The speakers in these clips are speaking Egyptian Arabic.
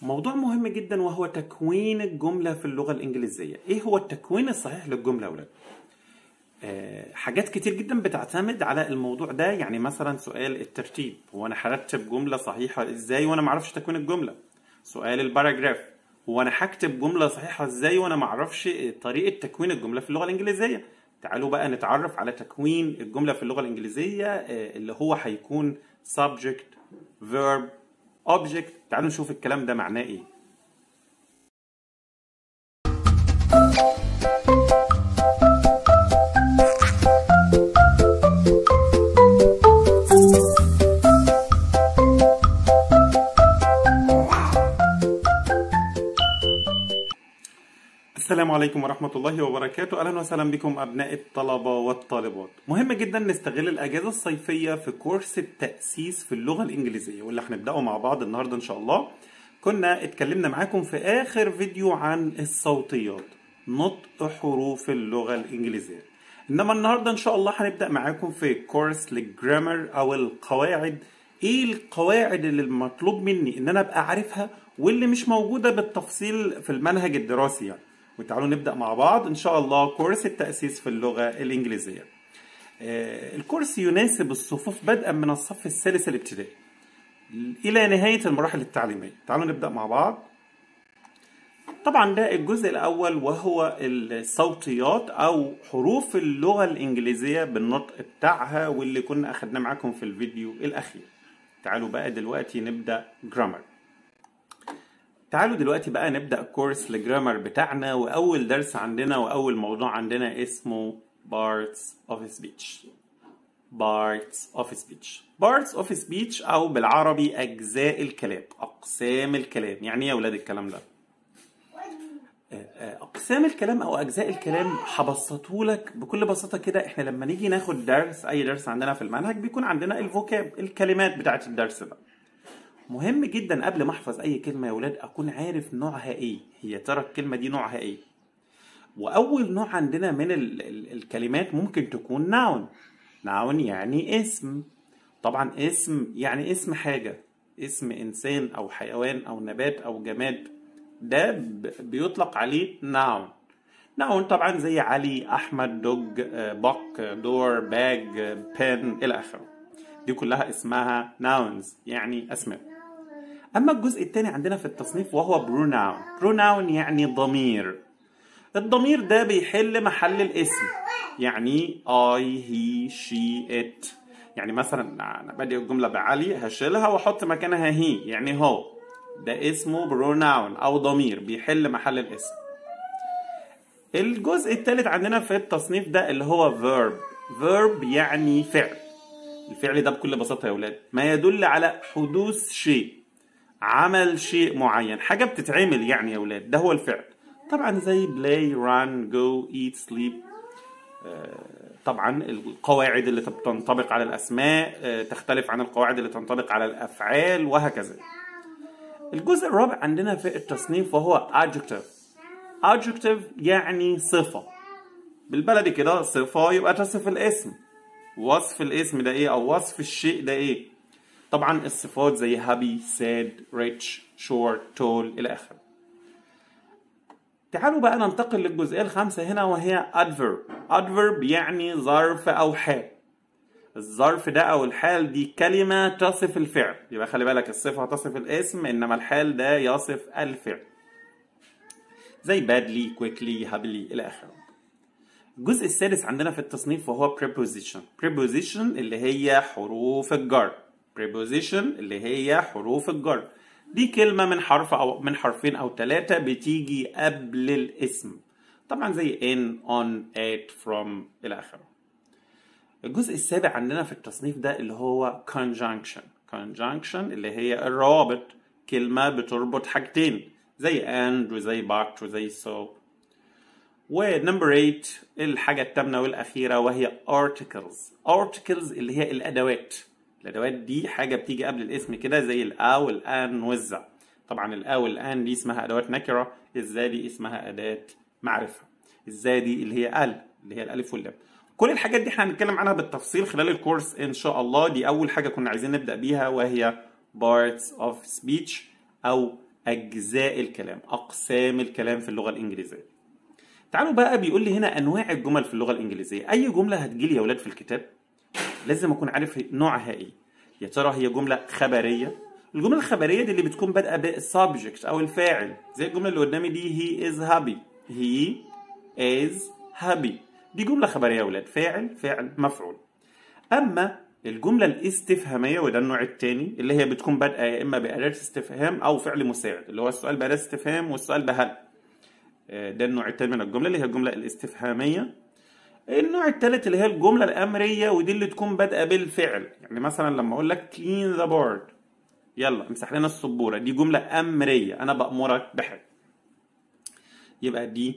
موضوع مهم جدا وهو تكوين الجملة في اللغة الإنجليزية إيه هو التكوين الصحيح للجملة يا ولاد؟ آه، حاجات كتير جدا بتعتمد على الموضوع ده يعني مثلا سؤال الترتيب هو انا هرتب جمله صحيحه ازاي وانا ما اعرفش تكوين الجمله سؤال الباراجراف هو انا هكتب جمله صحيحه ازاي وانا ما اعرفش طريقه تكوين الجمله في اللغه الانجليزيه تعالوا بقى نتعرف على تكوين الجمله في اللغه الانجليزيه آه، اللي هو هيكون subject verb object تعالوا نشوف الكلام ده معناه ايه السلام عليكم ورحمة الله وبركاته أهلا وسهلا بكم أبناء الطلبة والطالبات مهم جدا نستغل الأجازة الصيفية في كورس التأسيس في اللغة الإنجليزية واللي هنبدأه مع بعض النهاردة إن شاء الله كنا اتكلمنا معاكم في آخر فيديو عن الصوتيات نطق حروف اللغة الإنجليزية إنما النهاردة إن شاء الله هنبدأ معاكم في كورس للجرامر أو القواعد ايه القواعد اللي المطلوب مني ان انا ابقى عارفها واللي مش موجوده بالتفصيل في المنهج الدراسي يعني وتعالوا نبدا مع بعض ان شاء الله كورس التاسيس في اللغه الانجليزيه آه، الكورس يناسب الصفوف بدءا من الصف الثالث الابتدائي الى نهايه المراحل التعليميه تعالوا نبدا مع بعض طبعا ده الجزء الاول وهو الصوتيات او حروف اللغه الانجليزيه بالنطق بتاعها واللي كنا اخدناه معاكم في الفيديو الاخير تعالوا بقى دلوقتي نبدا جرامر تعالوا دلوقتي بقى نبدا كورس الجرامر بتاعنا واول درس عندنا واول موضوع عندنا اسمه parts of speech parts of speech parts of speech او بالعربي اجزاء الكلام اقسام الكلام يعني ايه يا اولاد الكلام ده اقسام الكلام او اجزاء الكلام هبسطه لك بكل بساطه كده احنا لما نيجي ناخد درس اي درس عندنا في المنهج بيكون عندنا الفوكاب الكلمات بتاعه الدرس ده مهم جدا قبل ما احفظ اي كلمه يا ولاد اكون عارف نوعها ايه هي ترى الكلمه دي نوعها ايه واول نوع عندنا من ال ال الكلمات ممكن تكون ناون ناون يعني اسم طبعا اسم يعني اسم حاجه اسم انسان او حيوان او نبات او جماد ده بيطلق عليه ناون ناون طبعا زي علي احمد دوج بق دور باج بن الى اخره دي كلها اسمها ناونز يعني اسماء اما الجزء الثاني عندنا في التصنيف وهو بروناون بروناون يعني ضمير الضمير ده بيحل محل الاسم يعني I he she it يعني مثلا انا بادئ الجمله بعلي هشيلها واحط مكانها هي يعني هو ده اسمه بروناون او ضمير بيحل محل الاسم الجزء الثالث عندنا في التصنيف ده اللي هو verb verb يعني فعل الفعل ده بكل بساطه يا اولاد ما يدل على حدوث شيء عمل شيء معين حاجه بتتعمل يعني يا اولاد ده هو الفعل طبعا زي play run go eat sleep طبعا القواعد اللي تنطبق على الاسماء تختلف عن القواعد اللي تنطبق على الافعال وهكذا الجزء الرابع عندنا في التصنيف وهو adjective adjective يعني صفة بالبلدي كده صفة يبقى تصف الاسم وصف الاسم ده ايه او وصف الشيء ده ايه طبعا الصفات زي happy sad rich short tall الى اخره تعالوا بقى ننتقل للجزئية الخامسة هنا وهي adverb adverb يعني ظرف او حال الظرف ده او الحال دي كلمة تصف الفعل يبقى خلي بالك الصفة تصف الاسم انما الحال ده يصف الفعل زي badly quickly happily الى اخره الجزء السادس عندنا في التصنيف وهو preposition preposition اللي هي حروف الجر preposition اللي هي حروف الجر دي كلمة من حرف أو من حرفين أو ثلاثة بتيجي قبل الاسم طبعا زي in on at from إلى آخره الجزء السابع عندنا في التصنيف ده اللي هو conjunction conjunction اللي هي الروابط كلمة بتربط حاجتين زي and وزي but وزي so ونمبر 8 الحاجة الثامنة والأخيرة وهي articles articles اللي هي الأدوات الأدوات دي حاجة بتيجي قبل الاسم كده زي الآ والآن والذا طبعا الآ والآن دي اسمها أدوات نكرة الذا دي اسمها أداة معرفة الذا دي اللي هي ال اللي هي الألف واللام كل الحاجات دي احنا هنتكلم عنها بالتفصيل خلال الكورس ان شاء الله دي اول حاجه كنا عايزين نبدا بيها وهي parts of speech او اجزاء الكلام اقسام الكلام في اللغه الانجليزيه تعالوا بقى بيقول لي هنا انواع الجمل في اللغه الانجليزيه اي جمله هتجيلي يا ولاد في الكتاب لازم اكون عارف نوعها ايه يا ترى هي جمله خبريه الجمله الخبريه دي اللي بتكون بادئه بالسبجكت او الفاعل زي الجمله اللي قدامي دي هي از هابي هي از هابي دي جمله خبريه يا ولاد فاعل فاعل مفعول اما الجمله الاستفهاميه وده النوع الثاني اللي هي بتكون بادئه يا اما باداه استفهام او فعل مساعد اللي هو السؤال باداه استفهام والسؤال بهل ده النوع الثاني من الجمله اللي هي الجمله الاستفهاميه النوع الثالث اللي هي الجمله الامريه ودي اللي تكون بادئه بالفعل يعني مثلا لما اقول لك clean the board يلا امسح لنا السبوره دي جمله امريه انا بامرك بحاجه يبقى دي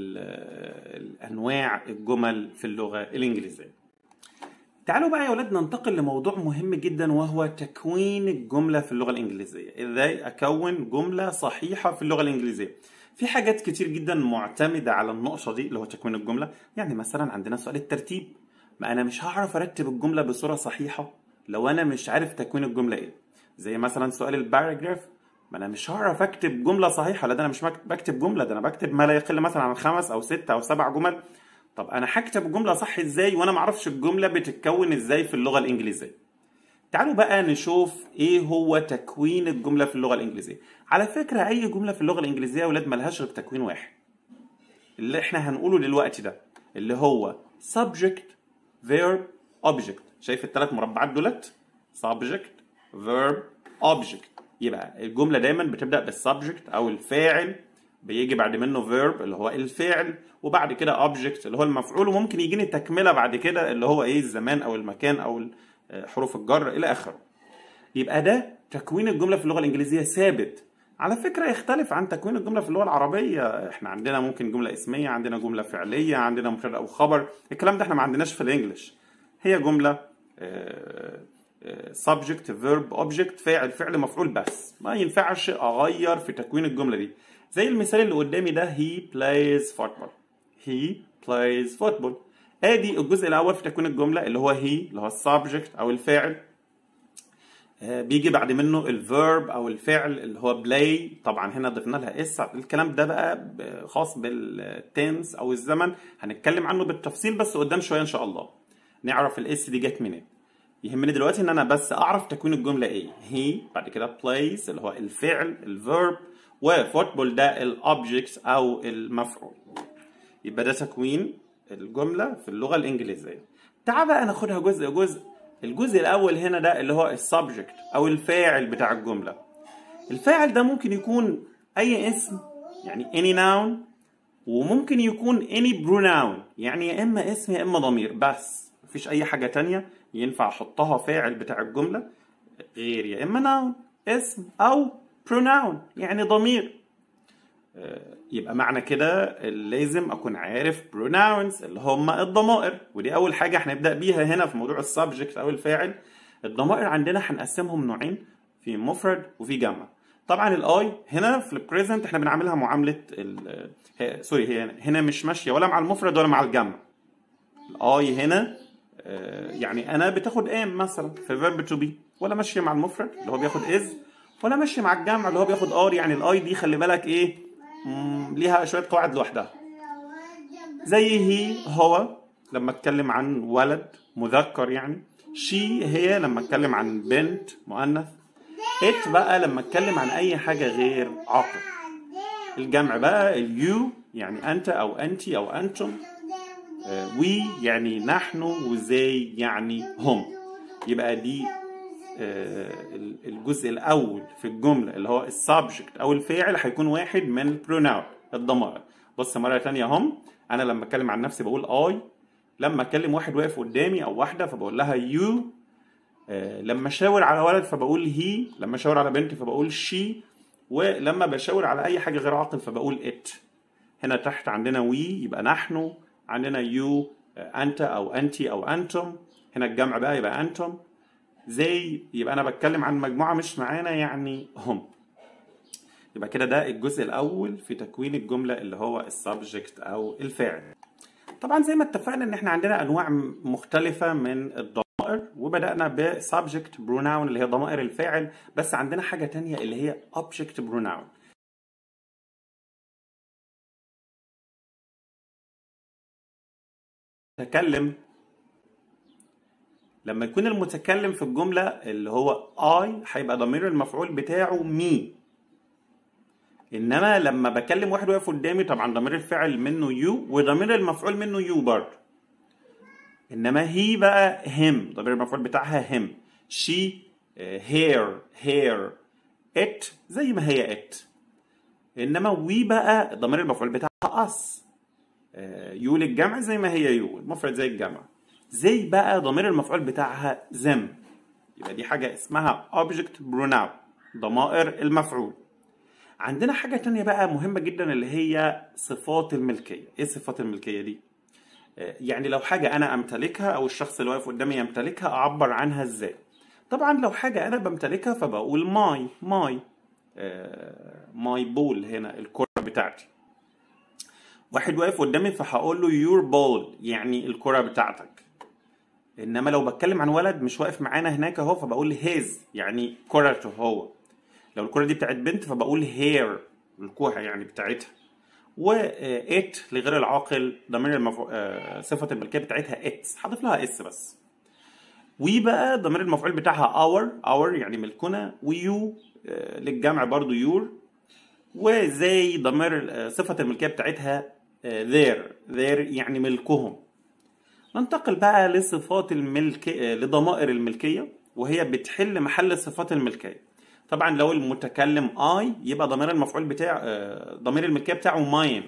الانواع الجمل في اللغه الانجليزيه تعالوا بقى يا ولاد ننتقل لموضوع مهم جدا وهو تكوين الجمله في اللغه الانجليزيه ازاي اكون جمله صحيحه في اللغه الانجليزيه في حاجات كتير جدا معتمده على النقطه دي اللي هو تكوين الجمله يعني مثلا عندنا سؤال الترتيب ما انا مش هعرف ارتب الجمله بصوره صحيحه لو انا مش عارف تكوين الجمله ايه زي مثلا سؤال الباراجراف ما انا مش هعرف اكتب جمله صحيحه لا ده انا مش بكتب جمله ده انا بكتب ما لا يقل مثلا عن خمس او ست او سبع جمل طب انا هكتب الجمله صح ازاي وانا ما اعرفش الجمله بتتكون ازاي في اللغه الانجليزيه تعالوا بقى نشوف ايه هو تكوين الجمله في اللغه الانجليزيه على فكره اي جمله في اللغه الانجليزيه يا ولاد ملهاش غير تكوين واحد اللي احنا هنقوله دلوقتي ده اللي هو subject verb object شايف الثلاث مربعات دولت subject verb object يبقى الجمله دايما بتبدا بالسبجكت او الفاعل بيجي بعد منه verb اللي هو الفعل وبعد كده object اللي هو المفعول وممكن يجيني تكمله بعد كده اللي هو ايه الزمان او المكان او حروف الجر الى اخره يبقى ده تكوين الجمله في اللغه الانجليزيه ثابت على فكره يختلف عن تكوين الجمله في اللغه العربيه احنا عندنا ممكن جمله اسميه عندنا جمله فعليه عندنا مبتدا او خبر الكلام ده احنا ما عندناش في الانجليش هي جمله subject verb object فاعل فعل مفعول بس ما ينفعش اغير في تكوين الجمله دي زي المثال اللي قدامي ده he plays football he plays football ادي الجزء الاول في تكوين الجمله اللي هو he اللي هو السبجكت او الفاعل بيجي بعد منه الفيرب او الفعل اللي هو بلاي طبعا هنا ضفنا لها اس الكلام ده بقى خاص بالتنس او الزمن هنتكلم عنه بالتفصيل بس قدام شويه ان شاء الله نعرف الاس دي جت منين يهمني دلوقتي ان انا بس اعرف تكوين الجمله ايه هي بعد كده plays اللي هو الفعل الفيرب وفوتبول ده الاوبجكت او المفعول يبقى ده تكوين الجمله في اللغه الانجليزيه تعال بقى ناخدها جزء جزء الجزء الاول هنا ده اللي هو السبجكت او الفاعل بتاع الجمله الفاعل ده ممكن يكون اي اسم يعني any noun وممكن يكون any pronoun يعني يا اما اسم يا اما ضمير بس مفيش اي حاجه تانية ينفع احطها فاعل بتاع الجمله غير يا اما noun اسم او pronoun يعني ضمير يبقى معنى كده لازم اكون عارف pronouns اللي هم الضمائر ودي اول حاجه هنبدا بيها هنا في موضوع السبجكت او الفاعل الضمائر عندنا هنقسمهم نوعين في مفرد وفي جمع طبعا الاي هنا في البريزنت احنا بنعملها معامله ال سوري هي هنا مش ماشيه ولا مع المفرد ولا مع الجمع الاي هنا يعني انا بتاخد ام مثلا في فيرب تو بي ولا ماشيه مع المفرد اللي هو بياخد از ولا ماشيه مع الجمع اللي هو بياخد ار يعني الاي دي خلي بالك ايه ليها شويه قواعد لوحدها زي هي هو لما اتكلم عن ولد مذكر يعني شي هي لما اتكلم عن بنت مؤنث ات بقى لما اتكلم عن اي حاجه غير عاقل الجمع بقى اليو يعني انت او انت او انتم وي يعني نحن وزي يعني هم يبقى دي الجزء الاول في الجمله اللي هو السبجكت او الفاعل هيكون واحد من البروناون الضمائر بص مره تانية هم انا لما اتكلم عن نفسي بقول اي لما اكلم واحد واقف قدامي او واحده فبقول لها يو لما اشاور على ولد فبقول هي لما اشاور على بنت فبقول شي ولما بشاور على اي حاجه غير عاقل فبقول ات هنا تحت عندنا وي يبقى نحن عندنا يو انت او انت او انتم هنا الجمع بقى يبقى انتم زي يبقى انا بتكلم عن مجموعه مش معانا يعني هم يبقى كده ده الجزء الاول في تكوين الجمله اللي هو السبجكت او الفاعل طبعا زي ما اتفقنا ان احنا عندنا انواع مختلفه من الضمائر وبدانا بسبجكت بروناون اللي هي ضمائر الفاعل بس عندنا حاجه تانية اللي هي object pronoun المتكلم لما يكون المتكلم في الجملة اللي هو I هيبقى ضمير المفعول بتاعه مي انما لما بكلم واحد واقف قدامي طبعا ضمير الفعل منه يو وضمير المفعول منه يو برضه انما هي بقى him ضمير المفعول بتاعها him she هير هير it زي ما هي it انما وي بقى ضمير المفعول بتاعها us يو للجمع زي ما هي يو المفرد زي الجمع زي بقى ضمير المفعول بتاعها them يبقى دي حاجة اسمها object pronoun ضمائر المفعول عندنا حاجة تانية بقى مهمة جدا اللي هي صفات الملكية ايه صفات الملكية دي يعني لو حاجة أنا أمتلكها أو الشخص اللي واقف قدامي يمتلكها أعبر عنها إزاي طبعا لو حاجة أنا بمتلكها فبقول ماي ماي ماي بول هنا الكرة بتاعتي واحد واقف قدامي فهقول له يور بول يعني الكرة بتاعتك انما لو بتكلم عن ولد مش واقف معانا هناك اهو فبقول هيز يعني كرته هو لو الكرة دي بتاعت بنت فبقول هير الكوعة يعني بتاعتها و ات لغير العاقل ضمير المفعول صفة الملكية بتاعتها اتس هضيف لها اس بس وي بقى ضمير المفعول بتاعها اور اور يعني ملكنا ويو للجمع برضو يور وزي ضمير صفة الملكية بتاعتها ذير ذير يعني ملكهم ننتقل بقى لصفات الملك لضمائر الملكية وهي بتحل محل صفات الملكية طبعا لو المتكلم اي يبقى ضمير المفعول بتاع ضمير الملكية بتاعه ماين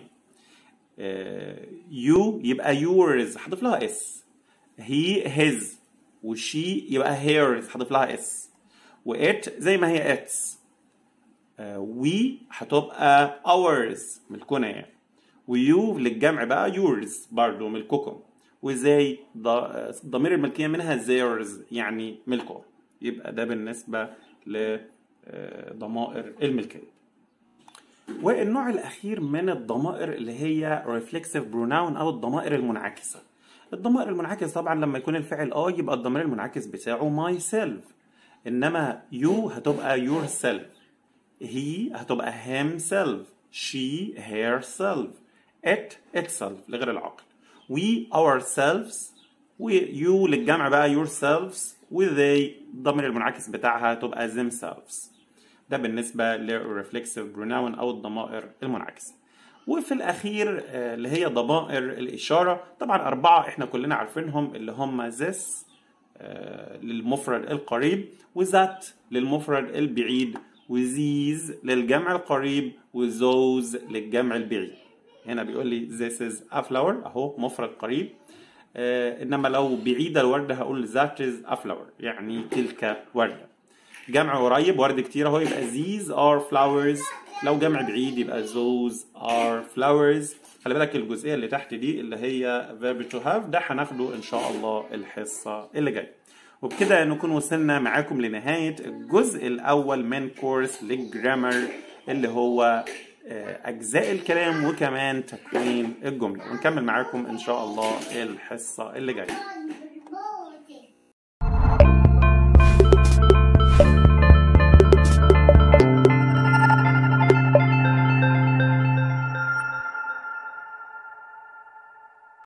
يو يبقى يورز هضيف لها اس هي هيز وشي يبقى هيرز هضيف لها اس وات زي ما هي اتس وي هتبقى ours ملكنا يعني ويو للجمع بقى yours برضو ملككم وزي ضمير الملكية منها theirs يعني ملكه يبقى ده بالنسبة لضمائر الملكية والنوع الأخير من الضمائر اللي هي reflexive pronoun أو الضمائر المنعكسة الضمائر المنعكسة طبعا لما يكون الفعل اه يبقى الضمير المنعكس بتاعه myself إنما you هتبقى yourself he هتبقى himself she herself it itself لغير العقل we ourselves و you للجمع بقى yourselves و they الضمير المنعكس بتاعها تبقى themselves ده بالنسبة للرeflexive pronoun أو الضمائر المنعكسة وفي الأخير اللي هي ضمائر الإشارة طبعا أربعة إحنا كلنا عارفينهم اللي هم this للمفرد القريب وذات للمفرد البعيد وزيز للجمع القريب وزوز للجمع البعيد هنا بيقول لي this is a flower اهو مفرد قريب آه انما لو بعيده الورده هقول that is a flower يعني تلك ورده جمع قريب ورد كتير اهو يبقى these are flowers لو جمع بعيد يبقى those are flowers خلي بالك الجزئيه اللي تحت دي اللي هي verb to have ده هناخده ان شاء الله الحصه اللي جايه وبكده نكون وصلنا معاكم لنهاية الجزء الأول من كورس للجرامر اللي هو أجزاء الكلام وكمان تكوين الجملة ونكمل معاكم إن شاء الله الحصة اللي جاية